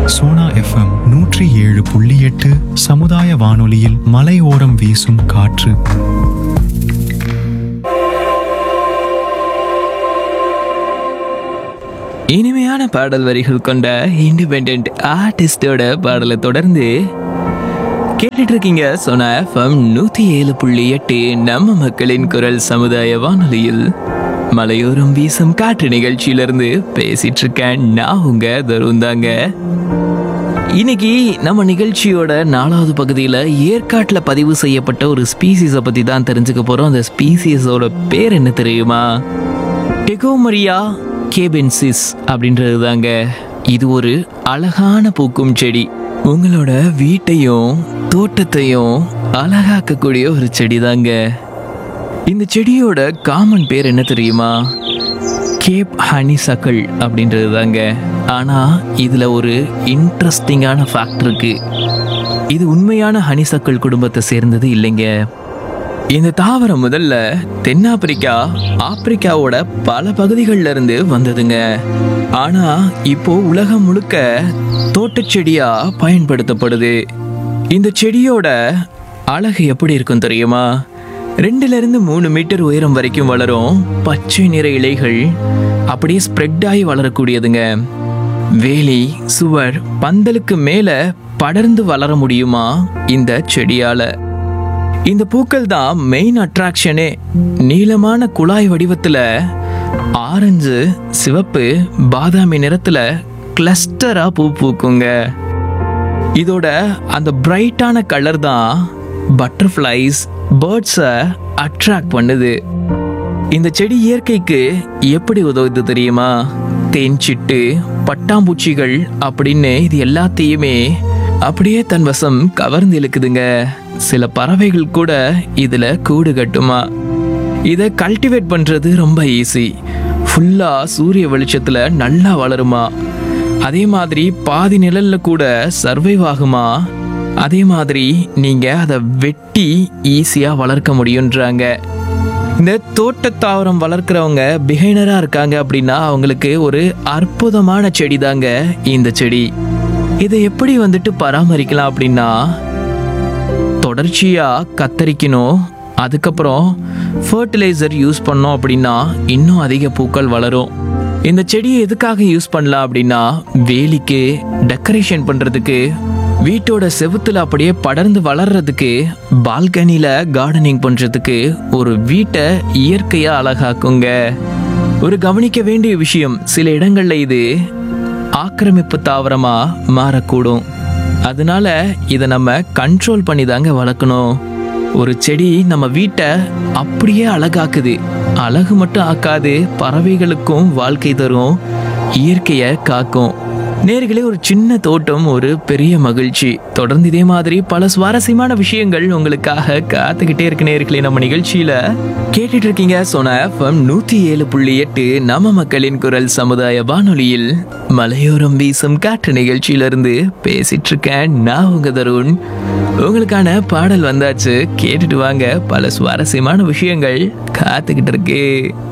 Sona FM நூற்றி ஏழு புள்ளி எட்டு சமுதாய வானொலியில் மலையோரம் வீசும் காற்று இனிமையான பாடல் வரிகள் கொண்ட இண்டிபெண்ட் ஆர்டிஸ்டோட பாடலை தொடர்ந்து கேட்டுட்டு இருக்கீங்க சொன்ன எஃப்எம் நூத்தி ஏழு புள்ளி எட்டு நம்ம மக்களின் குரல் சமுதாய வானொலியில் மலையோரம் வீசும் காற்று நிகழ்ச்சியிலிருந்து பேசிட்டு இருக்கேன் நான் உங்க தருண் தாங்க இன்னைக்கு நம்ம நிகழ்ச்சியோட நாலாவது பகுதியில் ஏற்காட்டில் பதிவு செய்யப்பட்ட ஒரு ஸ்பீசிஸை பற்றி தான் தெரிஞ்சுக்க போகிறோம் அந்த ஸ்பீசிஸோட பேர் என்ன தெரியுமா டெகோமரியா கேபென்சிஸ் அப்படின்றது தாங்க இது ஒரு அழகான பூக்கும் செடி உங்களோட வீட்டையும் தோட்டத்தையும் அழகாக்கக்கூடிய ஒரு செடி தாங்க இந்த செடியோட காமன் பேர் என்ன தெரியுமா கேப் ஹனிசக்கல் அப்படின்றது தாங்க ஆனால் இதில் ஒரு இன்ட்ரெஸ்டிங்கான ஃபேக்ட் இருக்கு இது உண்மையான ஹனிசக்கல் குடும்பத்தை சேர்ந்தது இல்லைங்க இந்த தாவரம் முதல்ல தென்னாப்பிரிக்கா ஆப்பிரிக்காவோட பல பகுதிகளில் இருந்து வந்ததுங்க ஆனா இப்போ உலகம் முழுக்க தோட்டச் செடியா பயன்படுத்தப்படுது இந்த செடியோட அழகு எப்படி இருக்கும் தெரியுமா ரெண்டுல இருந்து மூணு மீட்டர் உயரம் வரைக்கும் வளரும் பச்சை நிற இலைகள் அப்படியே ஸ்ப்ரெட் ஆகி வளரக்கூடியதுங்க வேலி சுவர் பந்தலுக்கு மேல படர்ந்து வளர முடியுமா இந்த செடியால இந்த பூக்கள் தான் மெயின் அட்ராக்ஷனே நீளமான குழாய் வடிவத்துல ஆரஞ்சு சிவப்பு பாதாமி நிறத்துல கிளஸ்டரா பூ பூக்குங்க இதோட அந்த பிரைட்டான கலர் தான் பட்டர்ஃப்ளைஸ் பேர்ட்ஸை அட்ராக்ட் பண்ணுது இந்த செடி இயற்கைக்கு எப்படி உதவுது தெரியுமா தேன் சிட்டு பட்டாம்பூச்சிகள் அப்படின்னு இது எல்லாத்தையுமே அப்படியே தன் வசம் கவர்ந்து இழுக்குதுங்க சில பறவைகள் கூட இதுல கூடு கட்டுமா இதை கல்டிவேட் பண்றது ரொம்ப ஈஸி ஃபுல்லா சூரிய வெளிச்சத்துல நல்லா வளருமா அதே மாதிரி பாதி நிழல்ல கூட சர்வைவ் ஆகுமா அதே மாதிரி நீங்க அதை வெட்டி ஈஸியா வளர்க்க முடியுன்றாங்க இந்த தோட்ட தாவரம் வளர்க்குறவங்க பிகைனரா இருக்காங்க அப்படின்னா அவங்களுக்கு ஒரு அற்புதமான செடி தாங்க இந்த செடி இதை எப்படி வந்துட்டு பராமரிக்கலாம் அப்படின்னா தொடர்ச்சியா கத்தரிக்கணும் அதுக்கப்புறம் ஃபர்டிலைசர் யூஸ் பண்ணோம் அப்படின்னா இன்னும் அதிக பூக்கள் வளரும் இந்த செடியை எதுக்காக யூஸ் பண்ணலாம் அப்படின்னா வேலிக்கு டெக்கரேஷன் பண்றதுக்கு வீட்டோட செவுத்துல அப்படியே படர்ந்து வளர்றதுக்கு பால்கனில கார்டனிங் பண்றதுக்கு ஒரு வீட்டை இயற்கையா அழகாக்குங்க ஒரு கவனிக்க வேண்டிய விஷயம் சில இடங்கள்ல இது ஆக்கிரமிப்பு தாவரமா மாறக்கூடும் அதனால இதை நம்ம கண்ட்ரோல் பண்ணி தாங்க வளர்க்கணும் ஒரு செடி நம்ம வீட்டை அப்படியே அழகாக்குது அழகு மட்டும் ஆக்காது பறவைகளுக்கும் வாழ்க்கை தரும் இயற்கையை காக்கும் நேர்களே ஒரு சின்ன தோட்டம் ஒரு பெரிய மகிழ்ச்சி தொடர்ந்து இதே மாதிரி பல சுவாரஸ்யமான விஷயங்கள் உங்களுக்காக காத்துக்கிட்டே இருக்கு நேர்களே நம்ம நிகழ்ச்சியில கேட்டுட்டு இருக்கீங்க சோனா எஃப்எம் நூத்தி ஏழு புள்ளி எட்டு நம்ம மக்களின் குரல் சமுதாய வானொலியில் மலையோரம் வீசும் காற்று நிகழ்ச்சியிலிருந்து பேசிட்டு இருக்கேன் நான் உங்க தருண் உங்களுக்கான பாடல் வந்தாச்சு கேட்டுட்டு வாங்க பல சுவாரஸ்யமான விஷயங்கள் காத்துக்கிட்டு இருக்கு